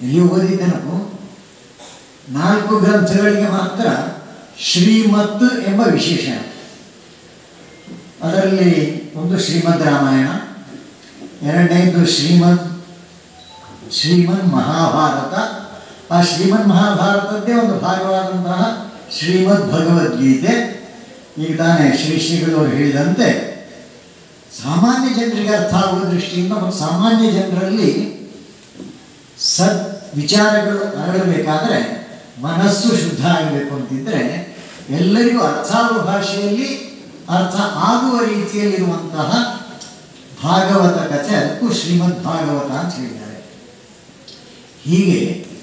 ಎಲ್ಲಿ ಓದಿದ್ದೆ ನಾವು ನಾಲ್ಕು ಗ್ರಂಥಗಳಿಗೆ ಮಾತ್ರ ಶ್ರೀಮತ್ ಎಂಬ ವಿಶೇಷಣ ಅದರಲ್ಲಿ ಒಂದು ಶ್ರೀಮದ್ ರಾಮಾಯಣ ಎರಡನೇದು ಶ್ರೀಮದ್ ಶ್ರೀಮನ್ ಮಹಾಭಾರತ ಆ ಶ್ರೀಮನ್ ಮಹಾಭಾರತದ್ದೇ ಒಂದು ಭಾಗವಾದಂತಹ ಶ್ರೀಮದ್ ಭಗವದ್ಗೀತೆ ಈಗ ತಾನೇ ಶ್ರೀ ಶ್ರೀಗಳು ಹೇಳಿದಂತೆ ಸಾಮಾನ್ಯ ಜನರಿಗೆ ಅರ್ಥ ಆಗುವ ದೃಷ್ಟಿಯಿಂದ ಮತ್ತು ಸಾಮಾನ್ಯ ಜನರಲ್ಲಿ ಸದ್ ವಿಚಾರಗಳು ಹರಡಬೇಕಾದ್ರೆ ಮನಸ್ಸು ಶುದ್ಧ ಆಗಬೇಕು ಅಂತಿದ್ರೆ ಎಲ್ಲರಿಗೂ ಅರ್ಥ ಆಗುವ ಭಾಷೆಯಲ್ಲಿ ಅರ್ಥ ಆಗುವ ರೀತಿಯಲ್ಲಿರುವಂತಹ ಭಾಗವತ ಕಥೆ ಅದಕ್ಕೂ ಶ್ರೀಮದ್ ಭಾಗವತ ಅಂತ ಹೇಳಿದ್ದಾರೆ ಹೀಗೆ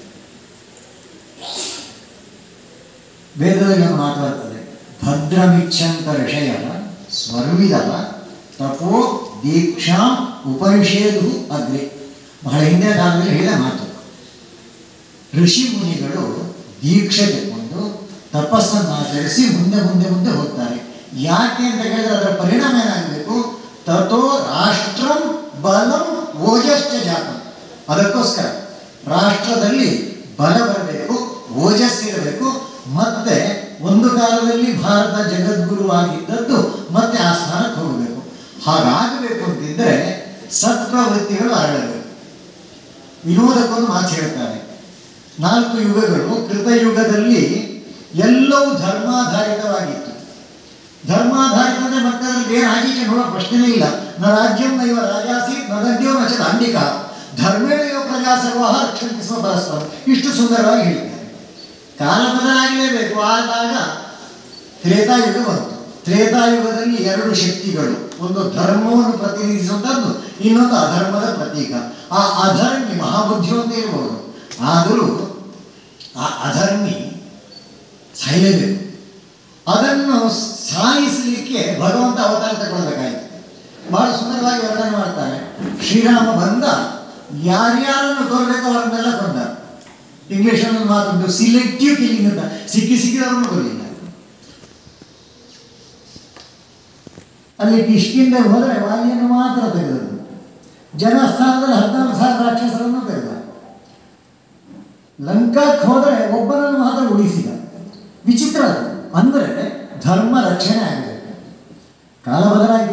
ವೇದದಲ್ಲಿ ಒಂದು ಮಾತು ಬರ್ತದೆ ಭದ್ರಮಿಚ್ಛಂತ ಋಷಯ ಸ್ವರ್ವಿದ ತಪೋ ದೀಕ್ಷಾ ಉಪನಿಷೇಧು ಅಗ್ರೆ ಬಹಳ ಹಿಂದೆ ಕಾಲದಲ್ಲಿ ಹೇಳಿದ ಮಾತು ಋಷಿ ಮುನಿಗಳು ದೀಕ್ಷೆ ತಗೊಂಡು ತಪಸ್ಸನ್ನು ಆಚರಿಸಿ ಮುಂದೆ ಮುಂದೆ ಮುಂದೆ ಹೋಗ್ತಾರೆ ಯಾಕೆ ಅಂತ ಹೇಳಿದ್ರೆ ಅದರ ಪರಿಣಾಮ ಏನಾಗಬೇಕು ತಥೋ ರಾಷ್ಟ್ರಂ ಬಲಂ ಓಜಶ್ಚ ಜಾತಂ ಅದಕ್ಕೋಸ್ಕರ ರಾಷ್ಟ್ರದಲ್ಲಿ ಬಲ ಬರಬೇಕು ಓಜಸ್ಸಿರಬೇಕು ಮತ್ತೆ ಒಂದು ಕಾಲದಲ್ಲಿ ಭಾರತ ಜಗದ್ಗುರು ಆಗಿದ್ದದ್ದು ಮತ್ತೆ ಆ ಸ್ಥಾನಕ್ಕೆ ಹೋಗಬೇಕು ಹಾಗಾಗಬೇಕು ಅಂತಿದ್ರೆ ಸತ್ಪ್ರವೃತ್ತಿಗಳು ಹರಡಬೇಕು ವಿನೋದಕ್ಕೊಂದು ಮಾತು ಹೇಳ್ತಾರೆ ನಾಲ್ಕು ಯುಗಗಳು ಕೃತಯುಗದಲ್ಲಿ ಎಲ್ಲವೂ ಧರ್ಮಾಧಾರಿತವಾಗಿತ್ತು ಧರ್ಮಾಧಾರಿತ ಅಂದರೆ ಮತ್ತೆ ಅದರಲ್ಲಿ ಏನು ಆಚೀಚೆ ನೋಡೋ ಪ್ರಶ್ನೆನೇ ಇಲ್ಲ ನ ರಾಜ್ಯಂ ನೈವ ರಾಜಾಸಿ ನಗದ್ಯೋ ನಚ ದಾಂಡಿಕ ಧರ್ಮೇಣಯೋ ಪ್ರಜಾ ಸರ್ವಾಹ ರಕ್ಷಂತಿ ಸ್ವ ಪರಸ್ಪರ ಇಷ್ಟು ಸುಂದರವಾಗಿ ಹೇಳಿದ್ದಾರೆ ಕಾಲ ಬದಲಾಗಲೇಬೇಕು ಆದಾಗ ತ್ರೇತಾಯುಗ ಬಂತು ತ್ರೇತಾಯುಗದಲ್ಲಿ ಎರಡು ಶಕ್ತಿಗಳು ಒಂದು ಧರ್ಮವನ್ನು ಪ್ರತಿನಿಧಿಸುವಂಥದ್ದು ಇನ್ನೊಂದು ಅಧರ್ಮದ ಪ್ರತೀಕ ಆ ಅಧರ್ಮಿ ಮಹಾಬುದ್ಧಿವಂತ ಇರಬಹುದು ಆದರೂ ಆ ಅಧರ್ಮಿ ಸಾಯಲೇಬೇಕು ಅದನ್ನು ಸಾಯಿಸಲಿಕ್ಕೆ ಭಗವಂತ ಅವತಾರ ತಗೊಳ್ಬೇಕಾಯಿತು ಬಹಳ ಸುಂದರವಾಗಿ ವರ್ಣನೆ ಮಾಡ್ತಾರೆ ಶ್ರೀರಾಮ ಬಂದ ಯಾರ್ಯಾರನ್ನು ಕೊಲ್ಲಬೇಕು ಅವರನ್ನೆಲ್ಲ ಕೊಂದ ಇಂಗ್ಲಿಷಲ್ಲಿ ಒಂದು ಮಾತುಂಟು ಸಿಲೆಕ್ಟಿವ್ ಕಿಲ್ಲಿಂಗ್ ಅಂತ ಸಿಕ್ಕಿ ಸಿಕ್ಕಿದವರನ್ನು ಕೊಲ್ಲಿಲ್ಲ ಅಲ್ಲಿ ಕಿಷ್ಕಿಂದ ಹೋದರೆ ವಾಲಿಯನ್ನು ಮಾತ್ರ ತೆಗೆದದ್ದು ಜನಸ್ಥಾನದಲ್ಲಿ ಹದಿನಾಲ್ಕು ಸಾವಿರ ರಾಕ್ಷಸರನ್ನು ತೆಗೆದ ಲಂಕಾಕ್ಕೆ ಹೋದರೆ ಒಬ್ಬನನ್ನು ಮಾತ್ರ ಉಳಿಸಿದ ವಿಚಿತ್ರ ಅದು ಅಂದರೆ ಧರ್ಮ ರಕ್ಷಣೆ ಆಗಬೇಕು ಕಾಲ ಬದಲಾಯಿತು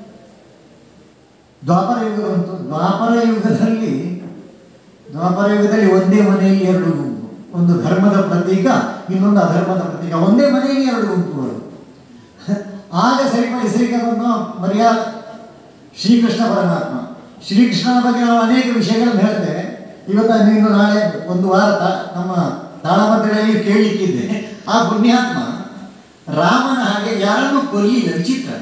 ದ್ವಾಪರ ಯುಗ ಬಂತು ದ್ವಾಪರ ಯುಗದಲ್ಲಿ ದ್ವಾಪರ ಯುಗದಲ್ಲಿ ಒಂದೇ ಮನೆಯಲ್ಲಿ ಎರಡು ಗುಂಪು ಒಂದು ಧರ್ಮದ ಪ್ರತೀಕ ಇನ್ನೊಂದು ಅಧರ್ಮದ ಪ್ರತೀಕ ಒಂದೇ ಮನೆಯಲ್ಲಿ ಎರಡು ಗುಂಪುಗಳು ಆಗ ಸರಿಪಡಿಸಲಿಕ್ಕೆ ಬಂದು ಮರ್ಯಾದ ಶ್ರೀಕೃಷ್ಣ ಪರಮಾತ್ಮ ಶ್ರೀಕೃಷ್ಣನ ಬಗ್ಗೆ ನಾವು ಅನೇಕ ವಿಷಯಗಳನ್ನು ಹೇಳ್ತೇವೆ ಇವತ್ತು ನೀನು ನಾಳೆ ಒಂದು ವಾರ ತ- ನಮ್ಮ ತಾಳಮದ್ದಳೆಯಲ್ಲಿ ಕೇಳಲಿಕ್ಕಿದ್ದೆ ಆ ಪುಣ್ಯಾತ್ಮ ರಾಮನ ಹಾಗೆ ಯಾರನ್ನೂ ಕೊಲ್ಲಿಲ್ಲ ವಿಚಿತ್ರ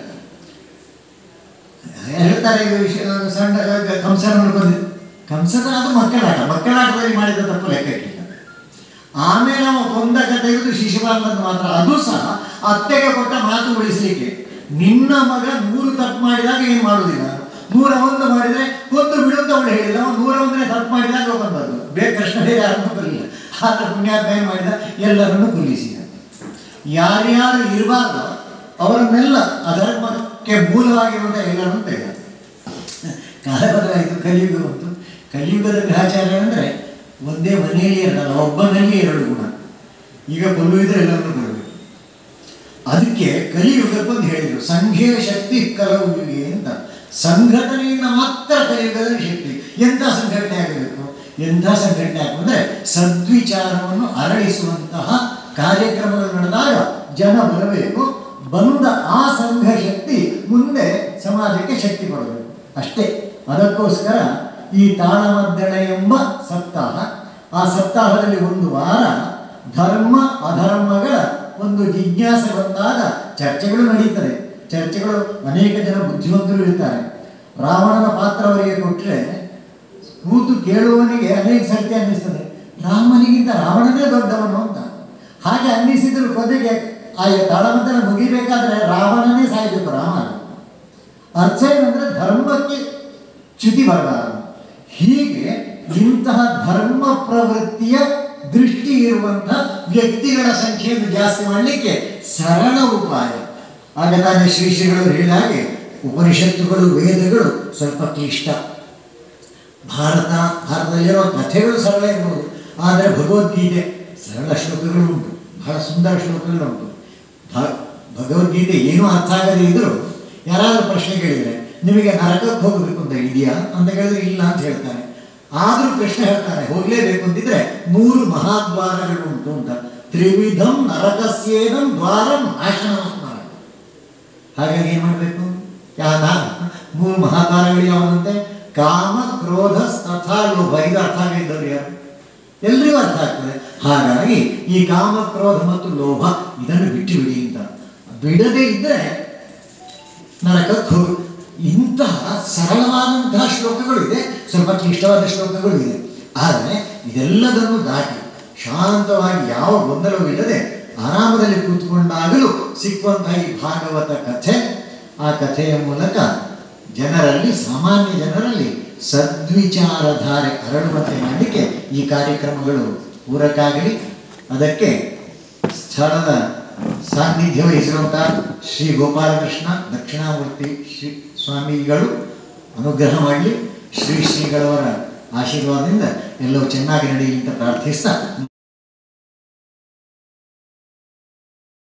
ಹೇಳ್ತಾರೆ ಇದು ವಿಷಯ ಸಣ್ಣ ಕಂಸನನ್ನು ಕೊಂದಿದ್ದು ಕಂಸನ ಅದು ಮಕ್ಕಳಾಟ ಮಕ್ಕಳಾಟದಲ್ಲಿ ಮಾಡಿದ ತಪ್ಪು ಲೆಕ್ಕಕ್ಕಿಲ್ಲ ಆಮೇಲೆ ಅವ ಕೊಂದಾಗ ತೆಗೆದು ಶಿಶುಪಾಲನದ್ದು ಮಾತ್ರ ಅದು ಸಹ ಅತ್ತೆಗೆ ಕೊಟ್ಟ ಮಾತು ಉಳಿಸಲಿಕ್ಕೆ ನಿನ್ನ ಮಗ ನೂರು ತಪ್ಪು ಮಾಡಿದಾಗ ಏನು ಮಾಡುವುದಿಲ್ಲ ನೂರ ಒಂದು ಮಾಡಿದರೆ ಕೊಂದು ಬಿಡುತ್ತ ಅವಳು ಹೇಳಿಲ್ಲ ಅವ ನೂರ ಒಂದನೇ ತಪ್ಪು ಮಾಡಿದಾಗ ಬಂದದ್ದು ಬೇರೆ ಕೃಷ್ಣನೇ ಯಾರನ್ನೂ ಕೊಲ್ಲಿಲ್ಲ ಆದ್ರೆ ಪುಣ್ಯಾತ್ಮ ಏನು ಮಾಡಿದ ಎಲ್ಲರನ್ನೂ ಕೊಲ್ಲಿಸಿದ ಯಾರ್ಯಾರು ಇರಬಾರ್ದು ಅವರನ್ನೆಲ್ಲ ಅಧರ್ಮಕ್ಕೆ ಮೂಲವಾಗಿರುವಂಥ ಎಲ್ಲರನ್ನು ತೆಗೆದ ಕಾಲ ಬದಲಾಯಿತು ಕಲಿಯುಗ ಬಂತು ಕಲಿಯುಗದ ಗ್ರಹಚಾರ ಅಂದರೆ ಒಂದೇ ಮನೆಯಲ್ಲಿ ಎರಡಲ್ಲ ಒಬ್ಬನಲ್ಲಿ ಎರಡು ಗುಣ ಈಗ ಕೊಲ್ಲುವುದ್ರೆ ಎಲ್ಲರನ್ನು ಕೊಲ್ಲಬೇಕು ಅದಕ್ಕೆ ಕಲಿಯುಗಕ್ಕೊಂದು ಹೇಳಿದರು ಸಂಘೇ ಶಕ್ತಿ ಕಲವು ಯುಗೆ ಅಂತ ಸಂಘಟನೆಯಿಂದ ಮಾತ್ರ ಕಲಿಯುಗದಲ್ಲಿ ಶಕ್ತಿ ಎಂಥ ಸಂಘಟನೆ ಆಗಬೇಕು ಎಂಥ ಸಂಘಟನೆ ಆಗಬೇಕಂದ್ರೆ ಸದ್ವಿಚಾರವನ್ನು ಅರಳಿಸುವಂತಹ ಕಾರ್ಯಕ್ರಮಗಳು ನಡೆದಾಗ ಜನ ಬರಬೇಕು ಬಂದ ಆ ಸಂಘ ಶಕ್ತಿ ಮುಂದೆ ಸಮಾಜಕ್ಕೆ ಶಕ್ತಿ ಕೊಡಬೇಕು ಅಷ್ಟೇ ಅದಕ್ಕೋಸ್ಕರ ಈ ತಾಳಮದ್ದಳೆ ಎಂಬ ಸಪ್ತಾಹ ಆ ಸಪ್ತಾಹದಲ್ಲಿ ಒಂದು ವಾರ ಧರ್ಮ ಅಧರ್ಮಗಳ ಒಂದು ಜಿಜ್ಞಾಸೆ ಬಂದಾಗ ಚರ್ಚೆಗಳು ನಡೀತದೆ ಚರ್ಚೆಗಳು ಅನೇಕ ಜನ ಬುದ್ಧಿವಂತರು ಇರ್ತಾರೆ ರಾವಣನ ಪಾತ್ರ ಅವರಿಗೆ ಕೊಟ್ಟರೆ ಕೂತು ಕೇಳುವವನಿಗೆ ಅನೇಕ ಸರ್ತಿ ಅನ್ನಿಸ್ತದೆ ರಾಮನಿಗಿಂತ ರಾವಣನೇ ದೊಡ್ಡವನು ಅಂತ ಹಾಗೆ ಅನ್ನಿಸಿದ್ರು ಕೊನೆಗೆ ಆ ತಾಳಮದ್ದಳ ಮುಗಿಬೇಕಾದ್ರೆ ರಾವಣನೇ ಸಾಯಬೇಕು ರಾಮ ಅಲ್ಲ. ಅರ್ಥ ಏನಂದ್ರೆ ಧರ್ಮಕ್ಕೆ ಚ್ಯುತಿ ಬರಬಾರದು ಹೀಗೆ ಇಂತಹ ಧರ್ಮ ಪ್ರವೃತ್ತಿಯ ದೃಷ್ಟಿ ಇರುವಂತಹ ವ್ಯಕ್ತಿಗಳ ಸಂಖ್ಯೆಯನ್ನು ಜಾಸ್ತಿ ಮಾಡಲಿಕ್ಕೆ ಸರಳ ಉಪಾಯ ಆಗ ತಾನೇ ಶ್ರೀ ಶ್ರೀಗಳು ಹೇಳಿದ ಹಾಗೆ ಉಪನಿಷತ್ತುಗಳು ವೇದಗಳು ಸ್ವಲ್ಪ ಕ್ಲಿಷ್ಟ ಭಾರತ ಭಾರತ ಅದರಲ್ಲಿರೋ ಕಥೆಗಳು ಸರಳ ಇರ್ಬೋದು ಆದರೆ ಭಗವದ್ಗೀತೆ ಸರಳ ಶ್ಲೋಕಗಳು ಉಂಟು ಬಹಳ ಸುಂದರ ಶ್ಲೋಕಗಳು ಉಂಟು ಭ- ಭಗವದ್ಗೀತೆ ಏನೂ ಅರ್ಥ ಆಗದೇ ಇದ್ದರೂ ಯಾರಾದರೂ ಪ್ರಶ್ನೆ ಕೇಳಿದರೆ ನಿಮಗೆ ನರಕಕ್ಕೆ ಹೋಗಬೇಕು ಅಂತ ಇದೆಯಾ ಅಂತ ಕೇಳಿದ್ರೆ ಇಲ್ಲ ಅಂತ ಹೇಳ್ತಾನೆ ಆದರೂ ಕೃಷ್ಣ ಹೇಳ್ತಾನೆ ಹೋಗಲೇಬೇಕು ಅಂತಿದ್ರೆ ಮೂರು ಮಹಾದ್ವಾರಗಳು ಉಂಟು ಅಂತ ತ್ರಿವಿಧಂ ನರಕಸ್ಯೇದಂ ದ್ವಾರಂ ನಾಶನಂ ಸ್ಮರಣ ಹಾಗಾಗಿ ಏನು ಮಾಡಬೇಕು ಯಾ ನಾನು ಮೂರು ಮಹಾದ್ವಾರಗಳು ಯಾವುದಂತೆ ಕಾಮ ಕ್ರೋಧ ತಥಾ ಲೋಭ ಇದು ಅರ್ಥ ಆಗಿದ್ದವ್ರು ಯಾರು ಎಲ್ರಿಗೂ ಅರ್ಥ ಆಗ್ತದೆ ಹಾಗಾಗಿ ಈ ಕಾಮ ಕ್ರೋಧ ಮತ್ತು ಲೋಭ ಇದನ್ನು ಬಿಟ್ಟು ಬಿಡಿ ಅಂತ ಬಿಡದೇ ಇದ್ದರೆ ನರಕಕ್ಕೆ ಹೋಗು ಇಂತಹ ಸರಳವಾದಂತಹ ಶ್ಲೋಕಗಳು ಇದೆ ಸ್ವಲ್ಪ ಕ್ಲಿಷ್ಟವಾದ ಶ್ಲೋಕಗಳು ಇದೆ ಆದರೆ ಇದೆಲ್ಲದನ್ನು ದಾಟಿ ಶಾಂತವಾಗಿ ಯಾವ ಗೊಂದಲವೂ ಇಲ್ಲದೆ ಆರಾಮದಲ್ಲಿ ಕೂತ್ಕೊಂಡಾಗಲೂ ಸಿಕ್ಕುವಂತಹ ಈ ಭಾಗವತ ಕಥೆ ಆ ಕಥೆಯ ಮೂಲಕ ಜನರಲ್ಲಿ ಸಾಮಾನ್ಯ ಜನರಲ್ಲಿ ಸದ್ವಿಚಾರಧಾರೆ ಹರಡುವಂತೆ ಮಾಡಲಿಕ್ಕೆ ಈ ಕಾರ್ಯಕ್ರಮಗಳು ಪೂರಕಾಗಲಿ ಅದಕ್ಕೆ ಸ್ಥಳದ ಸಾನ್ನಿಧ್ಯ ವಹಿಸಿರುವಂಥ ಶ್ರೀ ಗೋಪಾಲಕೃಷ್ಣ ದಕ್ಷಿಣಾಮೂರ್ತಿ ಶ್ರೀ ಸ್ವಾಮಿಗಳು ಅನುಗ್ರಹ ಮಾಡಲಿ ಶ್ರೀ ಶ್ರೀಗಳವರ ಆಶೀರ್ವಾದದಿಂದ ಎಲ್ಲವೂ ಚೆನ್ನಾಗಿ ನಡೆಯಲಿ ಅಂತ ಪ್ರಾರ್ಥಿಸ್ತಾ